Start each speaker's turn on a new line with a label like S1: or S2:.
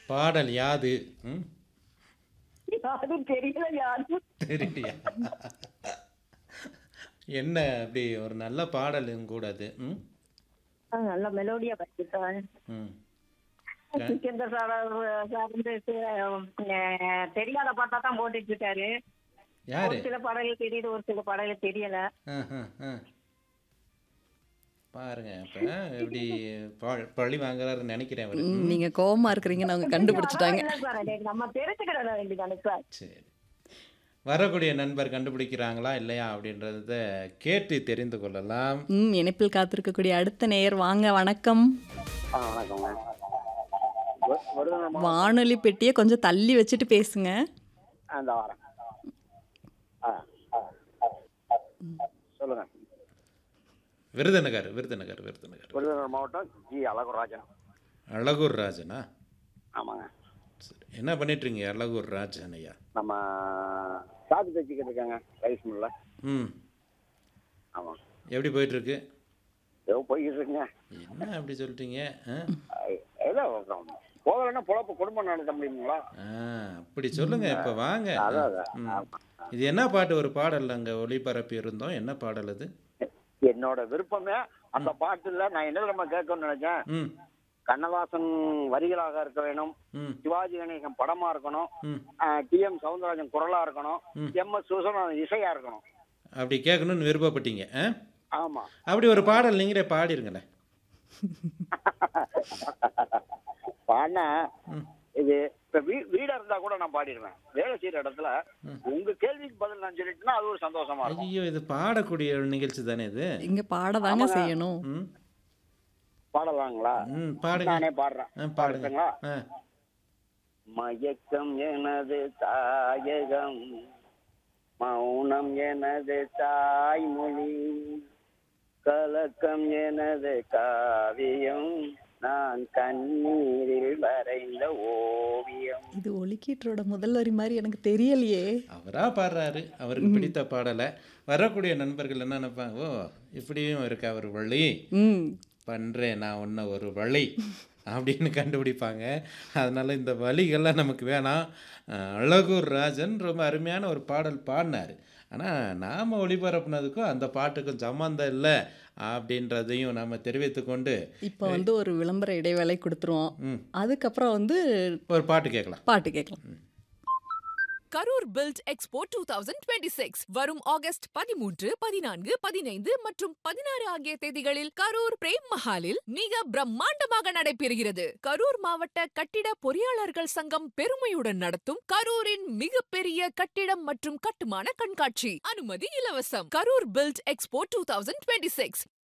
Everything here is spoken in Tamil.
S1: பாடல் யாது ம்
S2: யாரும் தெரியல யாரும்
S1: தெரியலையா என்ன அப்படி ஒரு நல்ல பாடலும் கூட அது ம்
S2: ஆ, நல்ல மெலோடியா படிச்சுட்டான்
S1: ம்
S2: சிக்கந்தர் சார் சார் வந்து அஹ், தெரியாத பாட்டா தான் போட்டுட்டு இருக்காரு
S1: யாரு
S2: ஒரு சில பாடல்கள் தெரியுது ஒரு சில பாடல்கள் தெரியல
S1: ஆ, ஆ, ஆ. பாருங்க அப்ப எப்படி ப- பழி வாங்குறாருன்னு நினைக்கிறேன் அவரு
S3: ம், நீங்க கோவமா இருக்கிறீங்கன்னு அவங்க கண்டுபிடிச்சிட்டாங்க
S2: இல்ல சார் அது நம்ம தெரிஞ்சுக்கிட வேண்டியதானே சார்
S1: சரி வரக்கூடிய நண்பர் கண்டுபிடிக்கிறாங்களா இல்லையா அப்படின்றத கேட்டு தெரிந்து கொள்ளலாம்
S3: ம் இணைப்பில் காத்திருக்கக்கூடிய அடுத்த நேயர் வாங்க வணக்கம்
S4: ஆ வணக்கங்க வ- வருதுங்கம்மா
S3: வானொலி பெட்டியை கொஞ்சம் தள்ளி வச்சுட்டு பேசுங்க
S4: அந்த வரேன் ஆ ஆ, ஆ. சொல்லுங்க
S1: விருதுநகர் விருதுநகர் விருதுநகர்
S4: விருதுநகர் மாவட்டம் ஜி அழகுராஜன்
S1: அழகூர் ராஜனா
S4: ஆமாங்க
S1: சரி என்ன பண்ணிட்டு இருக்கீங்க அழகூர் ராஜன் ஐயா
S4: நம்ம சாக்கு தைச்சிக்கிட்டு இருக்காங்க ரைஸ் மில்ல
S1: ம்
S4: ஆமாம்
S1: எப்படி போயிட்டு இருக்கு
S4: ஏதோ போய்கிட்டு இருக்குங்க
S1: என்ன அப்படி சொல்லிட்டீங்க ஆ?
S4: ஐ- ஏதோ போகலன்னா பொழப்பு குடும்பம் நடத்த முடியுங்களா
S1: ஆ அப்படி சொல்லுங்க இப்ப வாங்க
S4: அதான் அதான்
S1: ம்.
S4: ஆமா.
S1: இது என்ன பாட்டு ஒரு பாடல் அங்க ஒளிபரப்பி இருந்தோம் என்ன பாடல் அது
S4: என்னோட விருப்பமே அந்த பாட்டுல நான் என்ன நம்ம கேட்கணும்னு நினைச்சேன்
S1: ம்
S4: கண்ணதாசன் வரிகளாக இருக்க வேணும்
S1: ம்
S4: சிவாஜி கணேசன் படமா இருக்கணும்
S1: ம்
S4: டி எம் சவுந்தரராஜன் குரலா இருக்கணும்
S1: ம்.
S4: எம் எஸ் சுசனன் இசையா இருக்கணும்
S1: அப்படி கேட்கணும்னு விருப்பப்பட்டீங்க ஆ?
S4: ஆமா
S1: அப்படி ஒரு பாடல் நீங்களே பாடிருங்களேன்
S4: பாடினா
S1: ம்.
S4: இது இப்ப வீ வீடா இருந்தா கூட நான் பாடிடுவேன் வேலை செய்யற இடத்துல உங்க கேள்விக்கு பதில் நான் சொல்லிட்டேன்னா அது ஒரு சந்தோஷமா இருக்கும்
S1: ஐயோ இது பாடக்கூடிய ஒரு நிகழ்ச்சி தானே இது
S3: இங்க பாடதாங்க செய்யணும்
S1: ம்
S4: பாடலாங்களா
S1: ம் பாடுங்க
S4: நானே பாடுறேன்
S1: ஆ பாடுங்க
S4: பாடுங்களா
S1: ஆ
S4: மயக்கம் எனது தாயகம் மௌனம் எனது தாய்மொழி கலக்கம் எனது காவியம் நான் கண்ணீரில் வரைந்த ஓவியம்
S3: இது ஒலிக்கீற்றோட முதல் வரி மாதிரி எனக்கு தெரியலையே
S1: அவரா பாடுறாரு அவருக்கு பிடித்த பாடலை வரக்கூடிய நண்பர்கள் என்ன நினைப்பாங்க ஓ இப்படியும் இருக்கா ஒரு வழி
S3: ம்
S1: பண்ணுறேன் நான் ஒன்றை ஒரு வழி அப்படின்னு கண்டுபிடிப்பாங்க அதனால இந்த வழிகள்லாம் நமக்கு வேணாம் அஹ் அழகூர் ராஜன் ரொம்ப அருமையான ஒரு பாடல் பாடினார் ஆனால் நாம் ஒளிபரப்புனதுக்கும் அந்த பாட்டுக்கும் சம்மந்தம் இல்லை அப்படின்றதையும் நாம் தெரிவித்துக்கொண்டு
S3: இப்போ வந்து ஒரு விளம்பர இடைவேளை கொடுத்துருவோம்
S1: ம்
S3: அதுக்கப்புறம் வந்து
S1: ஒரு பாட்டு கேட்கலாம்
S3: பாட்டு கேட்கலாம்
S5: Karur build expo two thousand twenty six வரும் ஆகஸ்ட் பதிமூன்று பதினான்கு பதினைந்து மற்றும் பதினாறு ஆகிய தேதிகளில் கரூர் பிரேம் மஹாலில் மிக பிரம்மாண்டமாக நடைபெறுகிறது கரூர் மாவட்ட கட்டிட பொறியாளர்கள் சங்கம் பெருமையுடன் நடத்தும் கரூரின் மிகப்பெரிய கட்டிடம் மற்றும் கட்டுமான கண்காட்சி அனுமதி இலவசம் Karur build expo two thousand twenty six